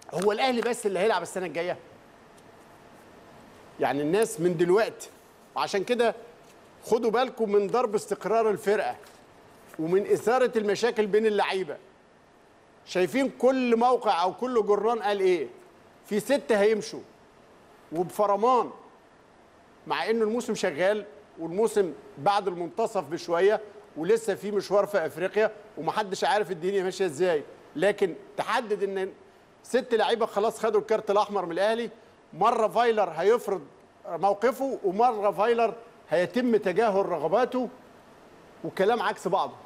هو الاهلي بس اللي هيلعب السنه الجايه يعني الناس من دلوقتي وعشان كده خدوا بالكم من ضرب استقرار الفرقه ومن اثاره المشاكل بين اللعيبه شايفين كل موقع او كل جران قال ايه في ستة هيمشوا وبفرمان مع انه الموسم شغال والموسم بعد المنتصف بشويه ولسه في مشوار في افريقيا ومحدش عارف الدنيا ماشيه ازاي لكن تحدد ان ست لعيبه خلاص خدوا الكارت الاحمر من الاهلي مره فايلر هيفرض موقفه ومره فايلر هيتم تجاهل رغباته وكلام عكس بعضه